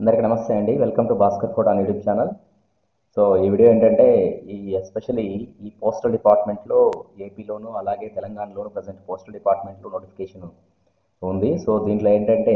అందరికీ నమస్తే అండి welcome to Bhaskar Kota on YouTube channel so ఈ వీడియో ఏంటంటే ఈ ఎస్పెషల్లీ ఈ పోస్టల్ డిపార్ట్మెంట్లో ఏపీలోను అలాగే తెలంగాణలోను ప్రజెంట్ పోస్టల్ డిపార్ట్మెంట్లో నోటిఫికేషన్ ఉంది సో దీంట్లో ఏంటంటే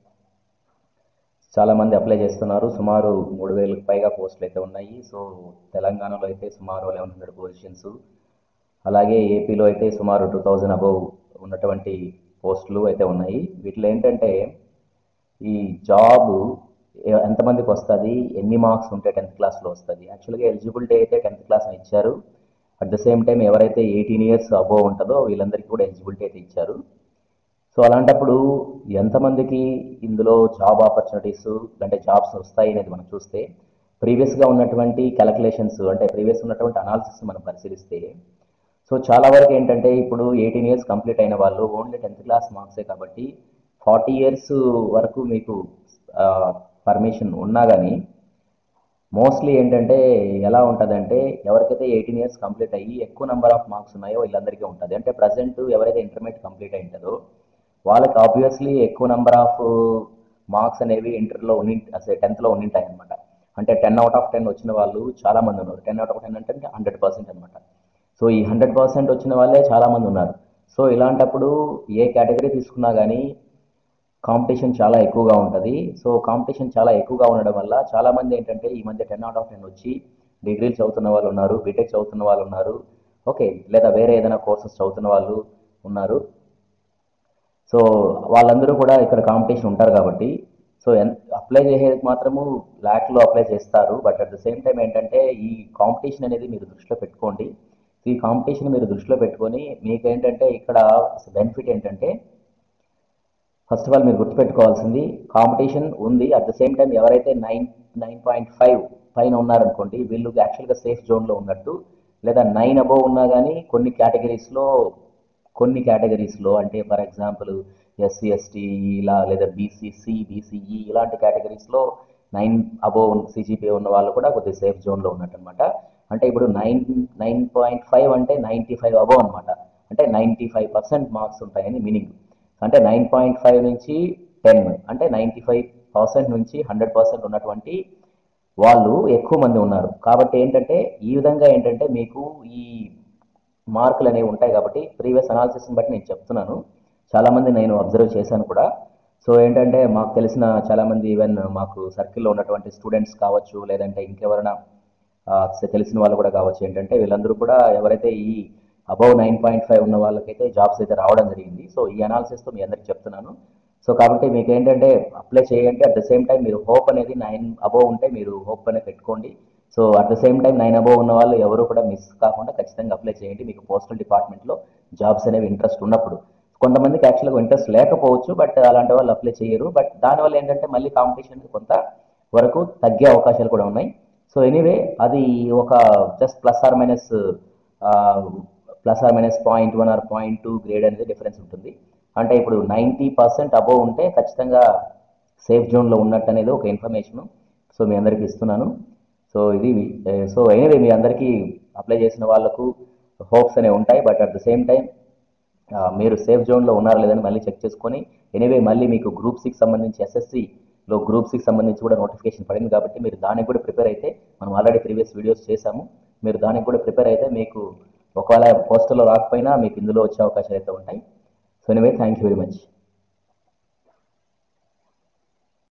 చాలామంది అప్లై చేస్తున్నారు సుమారు మూడు వేలకు పైగా పోస్టులు అయితే ఉన్నాయి సో తెలంగాణలో అయితే సుమారు లెవెన్ హండ్రెడ్ పొజిషన్స్ అలాగే ఏపీలో అయితే సుమారు టూ థౌజండ్ అబవ్ ఉన్నటువంటి పోస్టులు అయితే ఉన్నాయి వీటిలో ఏంటంటే ఈ జాబ్ ఎ- ఎంతమందికి వస్తుంది ఎన్ని మార్క్స్ ఉంటే టెన్త్ క్లాస్లో వస్తుంది యాక్చువల్గా ఎలిజిబిలిటీ అయితే టెన్త్ క్లాస్ అని ఇచ్చారు అట్ ద సేమ్ టైం ఎవరైతే ఎయిటీన్ ఇయర్స్ అబోవ్ ఉంటుందో వీళ్ళందరికీ కూడా ఎలిజిబిలిటీ అయితే ఇచ్చారు సో అలాంటప్పుడు ఎంతమందికి ఇందులో జాబ్ ఆపర్చునిటీస్ అంటే జాబ్స్ వస్తాయి అనేది మనం చూస్తే ప్రీవియస్గా ఉన్నటువంటి క్యాలిక్యులేషన్స్ అంటే ప్రీవియస్ ఉన్నటువంటి అనాలిసిస్ మనం పరిశీలిస్తే సో చాలా వరకు ఏంటంటే ఇప్పుడు ఎయిటీన్ ఇయర్స్ కంప్లీట్ అయిన వాళ్ళు ఓన్లీ టెన్త్ క్లాస్ మార్క్సే కాబట్టి ఫార్టీ ఇయర్స్ వరకు మీకు పర్మిషన్ ఉన్నా కానీ మోస్ట్లీ ఏంటంటే ఎలా ఉంటుందంటే ఎవరికైతే ఎయిటీన్ ఇయర్స్ కంప్లీట్ అయ్యి ఎక్కువ నెంబర్ ఆఫ్ మార్క్స్ ఉన్నాయో వీళ్ళందరికీ ఉంటుంది అంటే ప్రజెంట్ ఎవరైతే ఇంటర్మీడియట్ కంప్లీట్ అయి ఉంటుందో వాళ్ళకి ఆబ్వియస్లీ ఎక్కువ నెంబర్ ఆఫ్ మార్క్స్ అనేవి ఇంటర్లో ఉన్ని అసలు టెన్త్లో ఉండింటాయి అనమాట అంటే టెన్ అవుట్ ఆఫ్ టెన్ వచ్చిన వాళ్ళు చాలా మంది ఉన్నారు టెన్ అవుట్ ఆఫ్ టెన్ అంటే హండ్రెడ్ పర్సెంట్ అనమాట సో ఈ హండ్రెడ్ పర్సెంట్ వచ్చిన వాళ్ళే చాలా మంది ఉన్నారు సో ఇలాంటప్పుడు ఏ కేటగిరీ తీసుకున్నా కానీ కాంపిటీషన్ చాలా ఎక్కువగా ఉంటుంది సో కాంపిటీషన్ చాలా ఎక్కువగా ఉండడం వల్ల చాలా మంది ఏంటంటే ఈ మధ్య టెన్ అవుట్ ఆఫ్ టెన్ వచ్చి డిగ్రీలు చదువుతున్న వాళ్ళు ఉన్నారు బీటెక్ చదువుతున్న వాళ్ళు ఉన్నారు ఓకే లేదా వేరే ఏదైనా కోర్సెస్ చదువుతున్న వాళ్ళు ఉన్నారు సో వాళ్ళందరూ కూడా ఇక్కడ కాంపిటీషన్ ఉంటారు కాబట్టి సో అప్లై చేసేది మాత్రము ల్యాక్లో అప్లై చేస్తారు but at the same time ఏంటంటే ఈ కాంపిటీషన్ అనేది మీరు దృష్టిలో పెట్టుకోండి సో ఈ కాంపిటీషన్ మీరు దృష్టిలో పెట్టుకొని మీకు ఏంటంటే ఇక్కడ బెనిఫిట్ ఏంటంటే ఫస్ట్ ఆఫ్ ఆల్ మీరు గుర్తుపెట్టుకోవాల్సింది కాంపిటీషన్ ఉంది అట్ ద సేమ్ టైం ఎవరైతే నైన్ నైన్ పాయింట్ ఫైవ్ పైన ఉన్నారనుకోండి వీళ్ళు యాక్చువల్గా సేఫ్ జోన్లో ఉన్నట్టు లేదా నైన్ అబోవ్ ఉన్నా కానీ కొన్ని కేటగిరీస్లో కొన్ని కేటగిరీస్లో అంటే ఫర్ ఎగ్జాంపుల్ ఎస్సీ ఎస్టీ ఇలా లేదా బీసీసీ బీసీఈ ఇలాంటి కేటగిరీస్లో నైన్ అబోవ్ సిజిపిఏ ఉన్న వాళ్ళు కూడా కొద్దిగా సేఫ్ జోన్లో ఉన్నట్టు అనమాట అంటే ఇప్పుడు నైన్ నైన్ పాయింట్ ఫైవ్ అంటే నైంటీ ఫైవ్ అబోవ్ అనమాట అంటే నైంటీ ఫైవ్ పర్సెంట్ మార్క్స్ ఉంటాయని మీనింగ్ అంటే నైన్ పాయింట్ ఫైవ్ నుంచి టెన్ అంటే నైంటీ ఫైవ్ పర్సెంట్ నుంచి హండ్రెడ్ పర్సెంట్ ఉన్నటువంటి వాళ్ళు ఎక్కువ మంది ఉన్నారు కాబట్టి ఏంటంటే ఈ విధంగా ఏంటంటే మీకు ఈ మార్కులు అనేవి ఉంటాయి కాబట్టి ప్రీవియస్ అనాలిసిస్ని బట్టి నేను చెప్తున్నాను చాలామంది నేను అబ్జర్వ్ చేశాను కూడా సో ఏంటంటే మాకు తెలిసిన చాలామంది ఈవెన్ మాకు సర్కిల్లో ఉన్నటువంటి స్టూడెంట్స్ కావచ్చు లేదంటే ఇంకెవరైనా ఆ, తెలిసిన వాళ్ళు కూడా కావచ్చు ఏంటంటే వీళ్ళందరూ కూడా ఎవరైతే ఈ అబౌవ్ నైన్ పాయింట్ ఫైవ్ ఉన్న వాళ్ళకైతే జాబ్స్ అయితే రావడం జరిగింది సో ఈ అనాలిసిస్తో మీ అందరికి చెప్తున్నాను సో కాబట్టి మీకు ఏంటంటే అప్లై చేయండి అట్ ద సేమ్ టైం మీరు హోప్ అనేది నైన్ అబోవ్ ఉంటే మీరు హోప్ అనేది పెట్టుకోండి so at the same time nine above ఉన్న వాళ్ళు ఎవరు కూడా మిస్ కాకుండా ఖచ్చితంగా అప్లై చేయండి మీకు పోస్టల్ డిపార్ట్మెంట్లో జాబ్స్ అనేవి ఇంట్రెస్ట్ ఉన్నప్పుడు కొంతమందికి యాక్చువల్గా ఇంట్రెస్ట్ లేకపోవచ్చు బట్ అలాంటి వాళ్ళు అప్లై చేయరు బట్ దానివల్ల ఏంటంటే మళ్ళీ కాంపిటీషన్ కొంత వరకు తగ్గే అవకాశాలు కూడా ఉన్నాయి సో ఎనీవే అది ఒక just plus or minus plus or minus point one or point two grade అనేది డిఫరెన్స్ ఉంటుంది అంటే ఇప్పుడు నైంటీ పర్సెంట్ అబోవ్ ఉంటే ఖచ్చితంగా సేఫ్ జోన్లో ఉన్నట్టు అనేది ఒక ఇన్ఫర్మేషన్ సో మీ అందరికీ ఇస్తున్నాను సో ఇది సో ఎనీవే మీ అందరికీ అప్లై చేసిన వాళ్ళకు హోప్స్ అనేవి ఉంటాయి but at the same time మీరు సేఫ్ జోన్లో ఉన్నారా లేదని మళ్ళీ చెక్ చేసుకొని ఎనీవే మళ్ళీ మీకు గ్రూప్ సిక్స్ సంబంధించి ఎస్ఎస్సిలో గ్రూప్ సిక్స్ సంబంధించి కూడా నోటిఫికేషన్ పడింది కాబట్టి మీరు దానికి కూడా ప్రిపేర్ అయితే మనం ఆల్రెడీ ప్రీవియస్ వీడియోస్ చేశాము మీరు దానికి కూడా ప్రిపేర్ అయితే మీకు ఒకవేళ పోస్టర్లో రాకపోయినా మీకు ఇందులో వచ్చే అవకాశాలు అయితే ఉంటాయి so anyway thank you very much